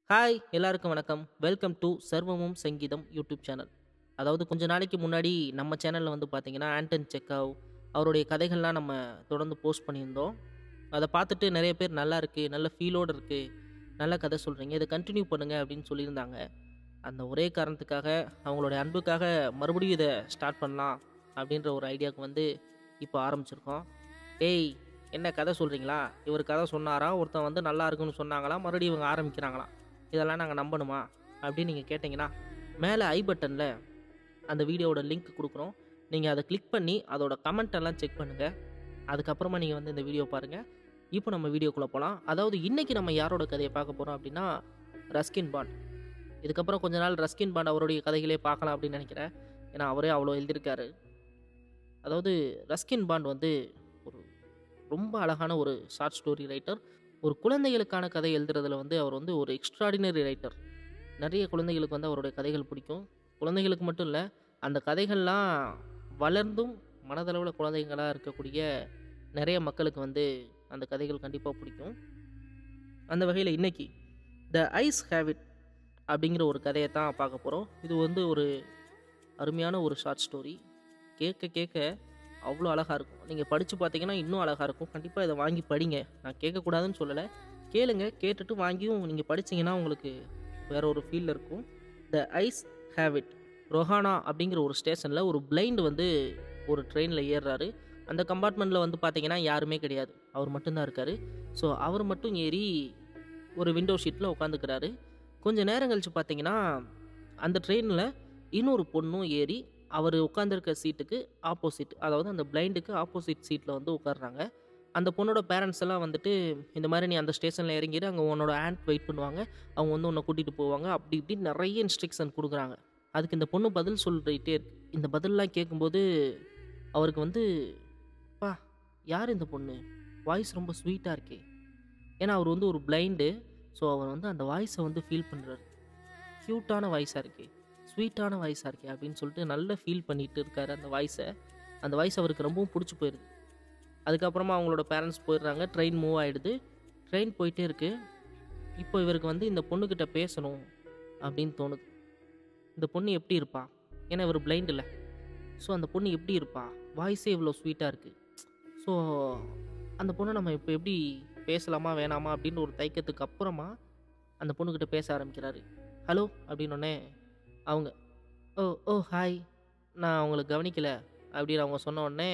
hi எல்லாருக்கும் வணக்கம் welcome to சர்வமும் சங்கீதம் யூடியூப் சேனல் அதாவது கொஞ்ச நாளைக்கு முன்னாடி நம்ம சேனலில் வந்து பார்த்தீங்கன்னா ஆண்டன் செக்காவ் அவருடைய கதைகள்லாம் நம்ம தொடர்ந்து போஸ்ட் பண்ணியிருந்தோம் அதை பார்த்துட்டு நிறைய பேர் நல்லா இருக்குது நல்ல ஃபீலோடு இருக்குது நல்ல கதை சொல்கிறீங்க இதை கண்டினியூ பண்ணுங்கள் அப்படின்னு சொல்லியிருந்தாங்க அந்த ஒரே காரணத்துக்காக அவங்களுடைய அன்புக்காக மறுபடியும் இதை ஸ்டார்ட் பண்ணலாம் அப்படின்ற ஒரு ஐடியாவுக்கு வந்து இப்போ ஆரம்பிச்சிருக்கோம் டேய் என்ன கதை சொல்கிறீங்களா இவர் கதை சொன்னாரா ஒருத்தன் வந்து நல்லா இருக்குன்னு சொன்னாங்களா மறுபடியும் இவங்க ஆரம்பிக்கிறாங்களா இதெல்லாம் நாங்கள் நம்பணுமா அப்படின்னு நீங்கள் கேட்டிங்கன்னா மேலே ஐ பட்டனில் அந்த வீடியோவோட லிங்க் கொடுக்குறோம் நீங்கள் அதை கிளிக் பண்ணி அதோட கமெண்ட் எல்லாம் செக் பண்ணுங்கள் அதுக்கப்புறமா நீங்கள் வந்து இந்த வீடியோ பாருங்கள் இப்போ நம்ம வீடியோக்குள்ளே போகலாம் அதாவது இன்றைக்கி நம்ம யாரோட கதையை பார்க்க போகிறோம் அப்படின்னா ரஸ்கின் பாண்ட் இதுக்கப்புறம் கொஞ்ச நாள் ரஸ்கின் பாண்ட் அவருடைய கதைகளே பார்க்கலாம் அப்படின்னு நினைக்கிறேன் ஏன்னா அவரே அவ்வளோ எழுதியிருக்காரு அதாவது ரஸ்கின் பாண்ட் வந்து ஒரு ரொம்ப அழகான ஒரு ஷார்ட் ஸ்டோரி ரைட்டர் ஒரு குழந்தைகளுக்கான கதை எழுதுறதுல வந்து அவர் வந்து ஒரு எக்ஸ்ட்ராடினரி ரைட்டர் நிறைய குழந்தைகளுக்கு வந்து அவருடைய கதைகள் பிடிக்கும் குழந்தைகளுக்கு மட்டும் இல்லை அந்த கதைகள்லாம் வளர்ந்தும் மனதளவில் குழந்தைங்களாக இருக்கக்கூடிய நிறைய மக்களுக்கு வந்து அந்த கதைகள் கண்டிப்பாக பிடிக்கும் அந்த வகையில் இன்னைக்கு த ஐஸ் ஹேவிட் அப்படிங்கிற ஒரு கதையை தான் பார்க்க போகிறோம் இது வந்து ஒரு அருமையான ஒரு ஷார்ட் ஸ்டோரி கேட்க கேட்க அவ்வளோ அழகாக இருக்கும் நீங்கள் படித்து பார்த்தீங்கன்னா இன்னும் அழகாக இருக்கும் கண்டிப்பாக இதை வாங்கி படிங்க நான் கேட்கக்கூடாதுன்னு சொல்லலை கேளுங்க கேட்டுட்டு வாங்கியும் நீங்கள் படிச்சீங்கன்னா உங்களுக்கு வேற ஒரு ஃபீல் இருக்கும் த ஐஸ் ஹேவிட் ரொஹானா அப்படிங்கிற ஒரு ஸ்டேஷனில் ஒரு பிளைண்ட் வந்து ஒரு ட்ரெயினில் ஏறுறாரு அந்த கம்பார்ட்மெண்ட்டில் வந்து பார்த்தீங்கன்னா யாருமே கிடையாது அவர் மட்டும்தான் இருக்கார் ஸோ அவர் மட்டும் ஏறி ஒரு விண்டோ ஷீட்டில் உட்காந்துக்கிறாரு கொஞ்சம் நேரம் கழிச்சு பார்த்தீங்கன்னா அந்த ட்ரெயினில் இன்னொரு பொண்ணும் ஏறி அவர் உட்காந்துருக்க சீட்டுக்கு ஆப்போசிட் அதாவது அந்த பிளைண்டுக்கு ஆப்போசிட் சீட்டில் வந்து உட்காடுறாங்க அந்த பொண்ணோட பேரண்ட்ஸ் எல்லாம் வந்துட்டு இந்த மாதிரி நீ அந்த ஸ்டேஷனில் இறங்கிடு அங்கே உன்னோட ஆண்ட் வெயிட் பண்ணுவாங்க அவங்க வந்து உன்னை கூட்டிகிட்டு போவாங்க அப்படி இப்படி நிறைய இன்ஸ்ட்ரக்ஷன் கொடுக்குறாங்க அதுக்கு இந்த பொண்ணு பதில் சொல்லிட்டே இருக்கு இந்த பதிலெலாம் கேட்கும்போது அவருக்கு வந்து பா யார் இந்த பொண்ணு வாய்ஸ் ரொம்ப ஸ்வீட்டாக இருக்கே ஏன்னா அவர் வந்து ஒரு பிளைண்டு ஸோ அவர் வந்து அந்த வாய்ஸை வந்து ஃபீல் பண்ணுறாரு க்யூட்டான வாய்ஸாக இருக்கே ஸ்வீட்டான வாய்ஸாக இருக்கே அப்படின்னு சொல்லிட்டு நல்ல ஃபீல் பண்ணிட்டு இருக்காரு அந்த வாய்ஸை அந்த வாய்ஸ் அவருக்கு ரொம்பவும் பிடிச்சி போயிடுது அதுக்கப்புறமா அவங்களோட பேரண்ட்ஸ் போயிடுறாங்க ட்ரெயின் மூவ் ஆகிடுது ட்ரெயின் போயிட்டே இருக்கு இப்போ இவருக்கு வந்து இந்த பொண்ணுக்கிட்ட பேசணும் அப்படின்னு தோணுது இந்த பொண்ணு எப்படி இருப்பா ஏன்னா இவர் பிளைண்ட் இல்லை ஸோ அந்த பொண்ணு எப்படி இருப்பா வாய்ஸே இவ்வளோ ஸ்வீட்டாக இருக்குது ஸோ அந்த பொண்ணை நம்ம இப்போ எப்படி பேசலாமா வேணாமா அப்படின்னு ஒரு தைக்கத்துக்கு அப்புறமா அந்த பொண்ணுக்கிட்ட பேச ஆரம்பிக்கிறாரு ஹலோ அப்படின்னோடனே அவங்க ஓ ஓ ஹாய் நான் அவங்கள கவனிக்கல அப்படின்னு அவங்க சொன்ன உடனே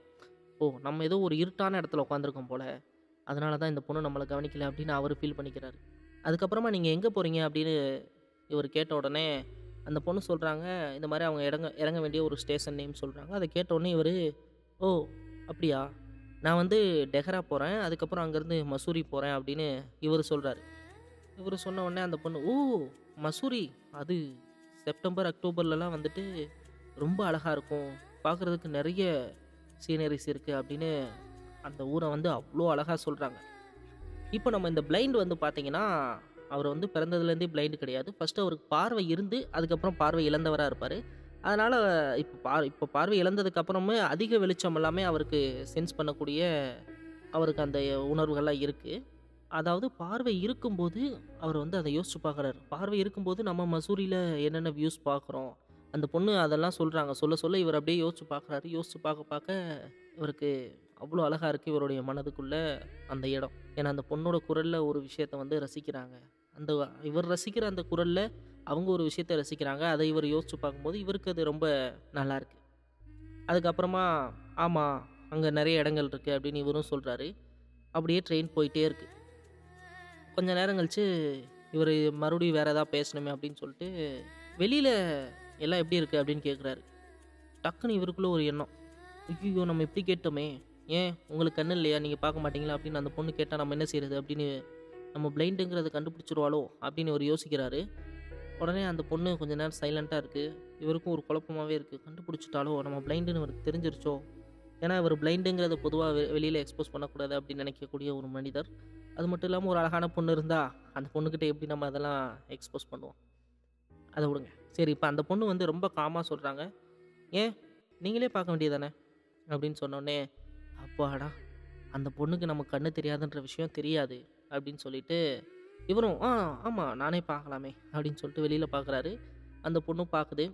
ஓ நம்ம ஏதோ ஒரு இருட்டான இடத்துல உட்காந்துருக்கோம் போல் அதனால தான் இந்த பொண்ணு நம்மளை கவனிக்கல அப்படின்னு அவர் ஃபீல் பண்ணிக்கிறாரு அதுக்கப்புறமா நீங்கள் எங்கே போகிறீங்க அப்படின்னு இவர் கேட்ட உடனே அந்த பொண்ணு சொல்கிறாங்க இந்த மாதிரி அவங்க இறங்க இறங்க வேண்டிய ஒரு ஸ்டேஷன் நேம் சொல்கிறாங்க அதை கேட்ட உடனே இவர் ஓ அப்படியா நான் வந்து டெஹரா போகிறேன் அதுக்கப்புறம் அங்கேருந்து மசூரி போகிறேன் அப்படின்னு இவர் சொல்கிறாரு இவர் சொன்ன உடனே அந்த பொண்ணு ஓ மசூரி அது செப்டம்பர் அக்டோபர்லலாம் வந்துட்டு ரொம்ப அழகாக இருக்கும் பார்க்குறதுக்கு நிறைய சீனரிஸ் இருக்குது அப்படின்னு அந்த ஊரை வந்து அவ்வளோ அழகாக சொல்கிறாங்க இப்போ நம்ம இந்த பிளைண்ட் வந்து பார்த்தீங்கன்னா அவர் வந்து பிறந்ததுலேருந்தே பிளைண்டு கிடையாது ஃபஸ்ட்டு அவருக்கு பார்வை இருந்து அதுக்கப்புறம் பார்வை இழந்தவராக இருப்பார் அதனால் இப்போ பார் இப்போ பார்வை இழந்ததுக்கப்புறமே அதிக வெளிச்சம் எல்லாமே அவருக்கு சென்ஸ் பண்ணக்கூடிய அவருக்கு அந்த உணர்வுகள்லாம் இருக்குது அதாவது பார்வை இருக்கும்போது அவர் வந்து அதை யோசிச்சு பார்க்குறாரு பார்வை இருக்கும்போது நம்ம மசூரியில் என்னென்ன வியூஸ் பார்க்குறோம் அந்த பொண்ணு அதெல்லாம் சொல்கிறாங்க சொல்ல சொல்ல இவர் அப்படியே யோசிச்சு பார்க்குறாரு யோசிச்சு பார்க்க பார்க்க இவருக்கு அவ்வளோ அழகாக இருக்குது இவருடைய மனதுக்குள்ளே அந்த இடம் ஏன்னா அந்த பொண்ணோட குரலில் ஒரு விஷயத்தை வந்து ரசிக்கிறாங்க அந்த இவர் ரசிக்கிற அந்த குரலில் அவங்க ஒரு விஷயத்தை ரசிக்கிறாங்க அதை இவர் யோசிச்சு பார்க்கும்போது இவருக்கு அது ரொம்ப நல்லா இருக்கு அதுக்கப்புறமா ஆமாம் அங்கே நிறைய இடங்கள் இருக்குது அப்படின்னு இவரும் சொல்கிறாரு அப்படியே ட்ரெயின் போயிட்டே இருக்குது கொஞ்ச நேரம் கழிச்சு இவர் மறுபடியும் வேறு எதாவது பேசணுமே அப்படின்னு சொல்லிட்டு வெளியில் எல்லாம் எப்படி இருக்குது அப்படின்னு கேட்குறாரு டக்குன்னு இவருக்குள்ளே ஒரு எண்ணம் ஐயோ நம்ம இப்படி கேட்டோமே ஏன் உங்களுக்கு கண்ணு இல்லையா நீங்கள் பார்க்க மாட்டீங்களா அப்படின்னு அந்த பொண்ணு கேட்டால் நம்ம என்ன செய்கிறது அப்படின்னு நம்ம பிளைண்டுங்கிறத கண்டுபிடிச்சிருவாளோ அப்படின்னு இவர் யோசிக்கிறாரு உடனே அந்த பொண்ணு கொஞ்ச நேரம் சைலண்ட்டாக இருக்குது இவருக்கும் ஒரு குழப்பமாகவே இருக்குது கண்டுபிடிச்சிட்டாலோ நம்ம பிளைண்டுன்னு இவருக்கு தெரிஞ்சிருச்சோ ஏன்னா இவர் பிளைண்டுங்கிறத பொதுவாக வெளியில் எக்ஸ்போஸ் பண்ணக்கூடாது அப்படின்னு நினைக்கக்கூடிய ஒரு மனிதர் அது மட்டும் இல்லாமல் ஒரு அழகான பொண்ணு இருந்தால் அந்த பொண்ணுக்கிட்ட எப்படி நம்ம அதெல்லாம் எக்ஸ்போஸ் பண்ணுவோம் அதை விடுங்க சரி இப்போ அந்த பொண்ணு வந்து ரொம்ப காமாக சொல்கிறாங்க ஏன் நீங்களே பார்க்க வேண்டியதானே அப்படின்னு சொன்னோடனே அப்பாடா அந்த பொண்ணுக்கு நம்ம கண்ணு தெரியாதுன்ற விஷயம் தெரியாது அப்படின்னு சொல்லிட்டு இவரும் ஆ ஆமாம் நானே பார்க்கலாமே அப்படின்னு சொல்லிட்டு வெளியில் பார்க்குறாரு அந்த பொண்ணும் பார்க்குது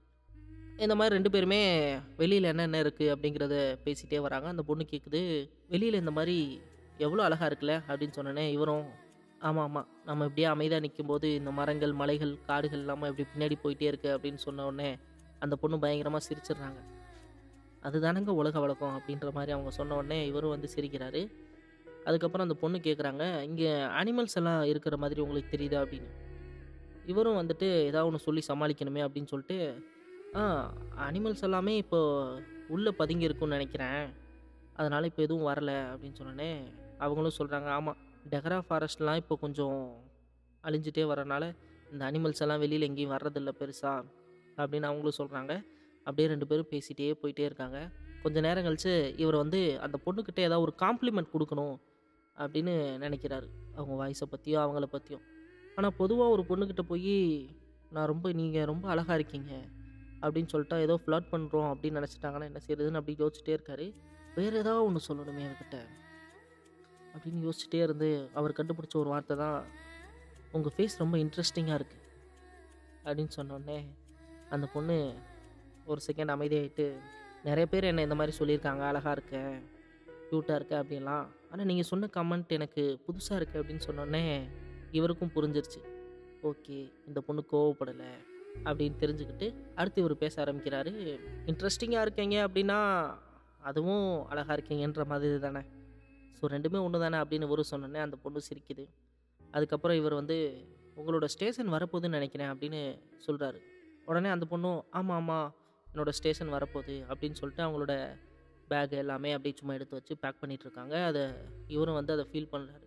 இந்த மாதிரி ரெண்டு பேருமே வெளியில் என்னென்ன இருக்குது அப்படிங்கிறத பேசிகிட்டே வராங்க அந்த பொண்ணு கேட்குது வெளியில் இந்த மாதிரி எவ்வளோ அழகாக இருக்குல்ல அப்படின்னு சொன்னோன்னே இவரும் ஆமாம் ஆமாம் நம்ம இப்படியே அமைதியாக நிற்கும்போது இந்த மரங்கள் மலைகள் காடுகள் இல்லாமல் இப்படி பின்னாடி போயிட்டே இருக்கு அப்படின்னு சொன்ன உடனே அந்த பொண்ணு பயங்கரமாக சிரிச்சிடுறாங்க அதுதானங்க உலக வழக்கம் அப்படின்ற மாதிரி அவங்க சொன்ன உடனே இவரும் வந்து சிரிக்கிறாரு அதுக்கப்புறம் அந்த பொண்ணு கேட்குறாங்க இங்கே அனிமல்ஸ் எல்லாம் இருக்கிற மாதிரி உங்களுக்கு தெரியுதா அப்படின்னு இவரும் வந்துட்டு ஏதாவது ஒன்று சொல்லி சமாளிக்கணுமே அப்படின்னு சொல்லிட்டு ஆ அனிமல்ஸ் எல்லாமே இப்போ உள்ளே பதுங்கி இருக்கும்னு நினைக்கிறேன் அதனால் இப்போ எதுவும் வரல அப்படின்னு சொன்னோன்னே அவங்களும் சொல்கிறாங்க ஆமாம் டெகரா ஃபாரஸ்ட்லாம் இப்போ கொஞ்சம் அழிஞ்சிட்டே வரனால இந்த அனிமல்ஸ் எல்லாம் வெளியில் எங்கேயும் வர்றதில்ல பெருசா அப்படின்னு அவங்களும் சொல்கிறாங்க அப்படியே ரெண்டு பேரும் பேசிகிட்டே போயிட்டே இருக்காங்க கொஞ்ச நேரம் கழிச்சு இவர் வந்து அந்த பொண்ணுக்கிட்ட ஏதாவது ஒரு காம்ப்ளிமெண்ட் கொடுக்கணும் அப்படின்னு நினைக்கிறாரு அவங்க வாய்ஸை பற்றியும் அவங்கள பற்றியும் ஆனால் பொதுவாக ஒரு பொண்ணுக்கிட்ட போய் நான் ரொம்ப நீங்கள் ரொம்ப அழகாக இருக்கீங்க அப்படின்னு சொல்லிட்டா ஏதோ ஃப்ளாட் பண்ணுறோம் அப்படின்னு நினச்சிட்டாங்கன்னா என்ன செய்யறதுன்னு அப்படி யோசிச்சுட்டே இருக்காரு வேறு ஏதாவது ஒன்று சொல்லணுமே அவர்கிட்ட அப்படின்னு யோசிச்சுட்டே இருந்து அவர் கண்டுபிடிச்ச ஒரு வார்த்தை தான் உங்கள் ஃபேஸ் ரொம்ப இன்ட்ரெஸ்டிங்காக இருக்குது அப்படின்னு சொன்னோடனே அந்த பொண்ணு ஒரு செகண்ட் அமைதியாயிட்டு நிறைய பேர் என்ன இந்த மாதிரி சொல்லியிருக்காங்க அழகாக இருக்க க்யூட்டாக இருக்க அப்படின்லாம் ஆனால் நீங்கள் சொன்ன கமெண்ட் எனக்கு புதுசாக இருக்குது அப்படின்னு சொன்னோடனே இவருக்கும் புரிஞ்சிருச்சு ஓகே இந்த பொண்ணு கோவப்படலை அப்படின்னு தெரிஞ்சுக்கிட்டு அடுத்து இவர் பேச ஆரம்பிக்கிறாரு இன்ட்ரெஸ்டிங்காக இருக்கீங்க அப்படின்னா அதுவும் அழகாக இருக்கீங்கன்ற மாதிரி தானே ஸோ ரெண்டுமே ஒன்று தானே அப்படின்னு இவரும் சொன்னோன்னே அந்த பொண்ணு சிரிக்குது அதுக்கப்புறம் இவர் வந்து உங்களோட ஸ்டேஷன் வரப்போகுதுன்னு நினைக்கிறேன் அப்படின்னு சொல்கிறாரு உடனே அந்த பொண்ணும் ஆமாம் ஆமாம் என்னோடய ஸ்டேஷன் வரப்போகுது அப்படின்னு சொல்லிட்டு அவங்களோட பேக் எல்லாமே அப்படியே சும்மா எடுத்து வச்சு பேக் பண்ணிட்டு இருக்காங்க அதை இவரும் வந்து அதை ஃபீல் பண்ணுறாரு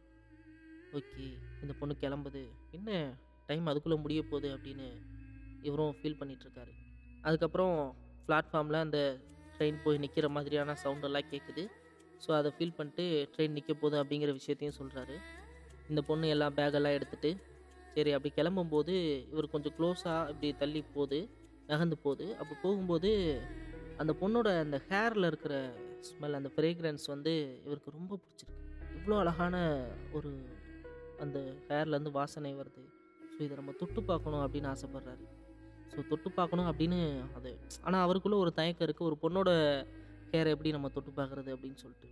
ஓகே இந்த பொண்ணு கிளம்புது என்ன டைம் அதுக்குள்ளே முடிய போகுது அப்படின்னு இவரும் ஃபீல் பண்ணிகிட்ருக்காரு அதுக்கப்புறம் பிளாட்ஃபார்மில் அந்த ட்ரெயின் போய் நிற்கிற மாதிரியான சவுண்டெல்லாம் கேட்குது ஸோ அதை ஃபீல் பண்ணிட்டு ட்ரெயின் நிற்க போகுது அப்படிங்கிற விஷயத்தையும் சொல்கிறாரு இந்த பொண்ணு எல்லா பேக்கெல்லாம் எடுத்துகிட்டு சரி அப்படி கிளம்பும்போது இவர் கொஞ்சம் க்ளோஸாக இப்படி தள்ளி போகுது நகர்ந்து போகுது அப்போ போகும்போது அந்த பொண்ணோட அந்த ஹேரில் இருக்கிற ஸ்மெல் அந்த ஃப்ரேக்ரன்ஸ் வந்து இவருக்கு ரொம்ப பிடிச்சிருக்கு இவ்வளோ அழகான ஒரு அந்த ஹேர்லேருந்து வாசனை வருது ஸோ இதை நம்ம தொட்டு பார்க்கணும் அப்படின்னு ஆசைப்பட்றாரு ஸோ தொட்டு பார்க்கணும் அப்படின்னு அது ஆனால் அவருக்குள்ளே ஒரு தயக்கம் இருக்குது ஒரு பொண்ணோட ஹேரை எப்படி நம்ம தொட்டு பார்க்குறது அப்படின்னு சொல்லிட்டு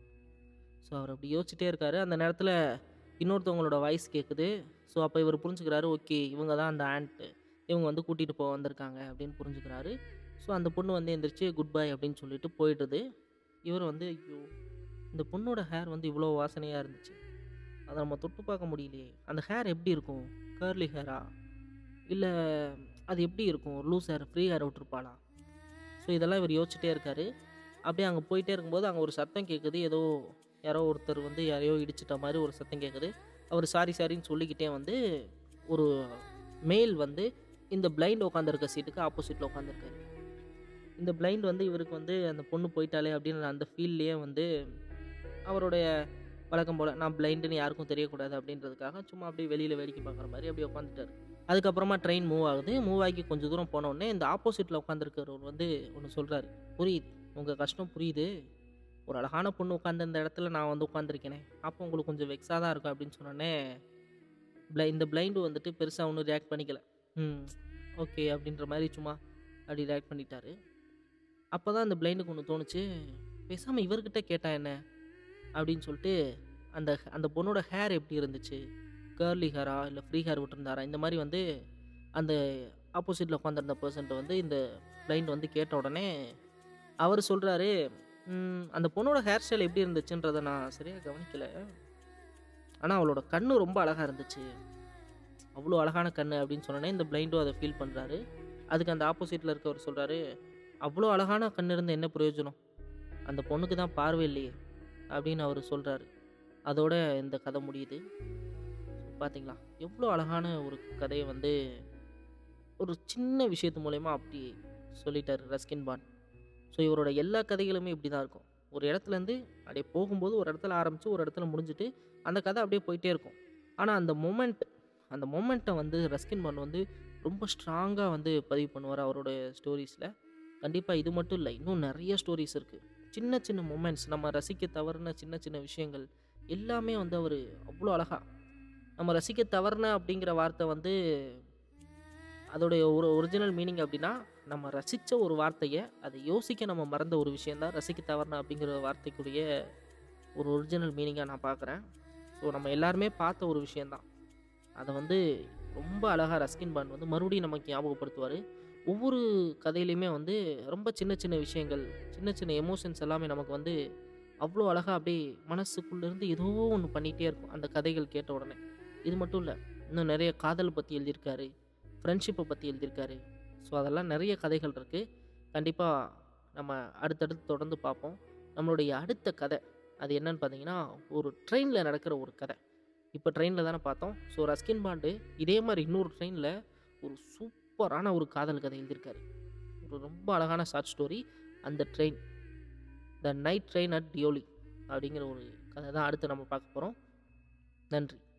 ஸோ அவர் அப்படி யோசிச்சுட்டே இருக்காரு அந்த நேரத்தில் இன்னொருத்தவங்களோட வாய்ஸ் கேட்குது ஸோ அப்போ இவர் புரிஞ்சுக்கிறாரு ஓகே இவங்க தான் அந்த ஆண்ட்டு இவங்க வந்து கூட்டிகிட்டு போக வந்திருக்காங்க அப்படின்னு புரிஞ்சுக்கிறாரு ஸோ அந்த பொண்ணு வந்து எந்திரிச்சு குட் பை அப்படின்னு சொல்லிட்டு போயிடுது இவர் வந்து ஐயோ இந்த பொண்ணோட ஹேர் வந்து இவ்வளோ வாசனையாக இருந்துச்சு அதை நம்ம தொட்டு பார்க்க முடியலையே அந்த ஹேர் எப்படி இருக்கும் கர்லி ஹேரா இல்லை அது எப்படி இருக்கும் லூஸ் ஹேர் ஃப்ரீ ஹேர் விட்டுருப்பாளா ஸோ இதெல்லாம் இவர் யோசிச்சுட்டே இருக்காரு அப்படியே அங்கே போயிட்டே இருக்கும்போது அங்கே ஒரு சத்தம் கேட்குது ஏதோ யாரோ ஒருத்தர் வந்து யாரையோ இடிச்சிட்ட மாதிரி ஒரு சத்தம் கேட்குது அவர் சாரி சாரின்னு சொல்லிக்கிட்டே வந்து ஒரு மேல் வந்து இந்த பிளைண்ட் உட்காந்துருக்க சீட்டுக்கு ஆப்போசிட்டில் உட்காந்துருக்காரு இந்த பிளைண்ட் வந்து இவருக்கு வந்து அந்த பொண்ணு போயிட்டாலே அப்படின்னு அந்த ஃபீல்லையே வந்து அவருடைய வழக்கம் போல் நான் பிளைண்டுன்னு யாருக்கும் தெரியக்கூடாது அப்படின்றதுக்காக சும்மா அப்படியே வெளியில் வேடிக்கை பார்க்குற மாதிரி அப்படியே உட்காந்துட்டாரு அதுக்கப்புறமா ட்ரெயின் மூவ் ஆகுது மூவ் ஆகி கொஞ்சம் தூரம் போன உடனே இந்த ஆப்போசிட்டில் உட்காந்துருக்கிறவர் வந்து ஒன்று சொல்கிறாரு புரியுது உங்கள் கஷ்டம் புரியுது ஒரு அழகான பொண்ணு உட்காந்து இந்த இடத்துல நான் வந்து உட்காந்துருக்கேனே அப்போ உங்களுக்கு கொஞ்சம் வெக்ஸாக தான் இருக்கும் அப்படின்னு சொன்னோடனே பிளை இந்த பிளைண்டு வந்துட்டு பெருசாக ஒன்றும் ரியாக்ட் பண்ணிக்கல ம் ஓகே அப்படின்ற மாதிரி சும்மா அப்படி ரியாக்ட் பண்ணிட்டாரு அப்போ தான் அந்த பிளைண்டுக்கு ஒன்று தோணுச்சு பேசாமல் இவர்கிட்ட கேட்டா என்ன அப்படின்னு சொல்லிட்டு அந்த அந்த பொண்ணோட ஹேர் எப்படி இருந்துச்சு கேர்லி ஹேரா இல்லை ஃப்ரீ ஹேர் விட்டுருந்தாரா இந்த மாதிரி வந்து அந்த ஆப்போசிட்டில் உட்காந்துருந்த பர்சன்ட்டை வந்து இந்த பிளைண்ட் வந்து கேட்ட உடனே அவர் சொல்கிறாரு அந்த பொண்ணோட ஹேர் ஸ்டைல் எப்படி இருந்துச்சுன்றதை நான் சரியாக கவனிக்கல ஆனால் அவளோட கண்ணு ரொம்ப அழகாக இருந்துச்சு அவ்வளோ அழகான கண்ணு அப்படின்னு சொன்னோன்னே இந்த பிளைண்டும் அதை ஃபீல் பண்ணுறாரு அதுக்கு அந்த ஆப்போசிட்டில் இருக்கவர் சொல்கிறாரு அவ்வளோ அழகான கண் இருந்து என்ன பிரயோஜனம் அந்த பொண்ணுக்கு தான் பார்வை இல்லையே அப்படின்னு அவர் சொல்கிறாரு அதோட இந்த கதை முடியுது பார்த்தீங்களா எவ்வளோ அழகான ஒரு கதையை வந்து ஒரு சின்ன விஷயத்து மூலயமா அப்படி சொல்லிட்டார் ரஸ்கின் பான் ஸோ இவரோட எல்லா கதைகளுமே இப்படி தான் இருக்கும் ஒரு இடத்துலேருந்து அப்படியே போகும்போது ஒரு இடத்துல ஆரம்பித்து ஒரு இடத்துல முடிஞ்சுட்டு அந்த கதை அப்படியே போயிட்டே இருக்கும் ஆனால் அந்த மொமெண்ட் அந்த மொமெண்ட்டை வந்து ரஸ்கின் பான் வந்து ரொம்ப ஸ்ட்ராங்காக வந்து பதிவு பண்ணுவார் அவரோட ஸ்டோரிஸில் கண்டிப்பாக இது மட்டும் இல்லை இன்னும் நிறைய ஸ்டோரிஸ் இருக்குது சின்ன சின்ன மூமெண்ட்ஸ் நம்ம ரசிக்க தவறுன சின்ன சின்ன விஷயங்கள் எல்லாமே வந்து அவர் அவ்வளோ அழகாக நம்ம ரசிக்க தவறுன அப்படிங்கிற வார்த்தை வந்து அதோடைய ஒரு ஒரிஜினல் மீனிங் அப்படின்னா நம்ம ரசித்த ஒரு வார்த்தையை அதை யோசிக்க நம்ம மறந்த ஒரு விஷயந்தான் ரசிக்க தவறுன அப்படிங்கிற வார்த்தைக்குரிய ஒரு ஒரிஜினல் மீனிங்காக நான் பார்க்குறேன் ஸோ நம்ம எல்லாருமே பார்த்த ஒரு விஷயந்தான் அதை வந்து ரொம்ப அழகாக ரஸ்கின் பாண்ட் வந்து மறுபடியும் நமக்கு ஞாபகப்படுத்துவார் ஒவ்வொரு கதையிலையுமே வந்து ரொம்ப சின்ன சின்ன விஷயங்கள் சின்ன சின்ன எமோஷன்ஸ் எல்லாமே நமக்கு வந்து அவ்வளோ அழகாக அப்படியே மனசுக்குள்ளேருந்து ஏதோ ஒன்று பண்ணிகிட்டே இருக்கும் அந்த கதைகள் கேட்ட உடனே இது மட்டும் இல்லை இன்னும் நிறைய காதல் பற்றி எழுதியிருக்காரு ஃப்ரெண்ட்ஷிப்பை பற்றி எழுதியிருக்காரு ஸோ அதெல்லாம் நிறைய கதைகள் இருக்குது கண்டிப்பாக நம்ம அடுத்தடுத்து தொடர்ந்து பார்ப்போம் நம்மளுடைய அடுத்த கதை அது என்னன்னு பார்த்தீங்கன்னா ஒரு ட்ரெயினில் நடக்கிற ஒரு கதை இப்போ ட்ரெயினில் தானே பார்த்தோம் ஸோ ரஸ்கின் பாண்டு இதே மாதிரி இன்னொரு ட்ரெயினில் ஒரு சூப்பரான ஒரு காதல் கதை எழுதியிருக்காரு ஒரு ரொம்ப அழகான ஷார்ட் ஸ்டோரி அந்த train the night train at Deoli அப்படிங்கிற ஒரு கதை தான் அடுத்து நம்ம பார்க்க போகிறோம் நன்றி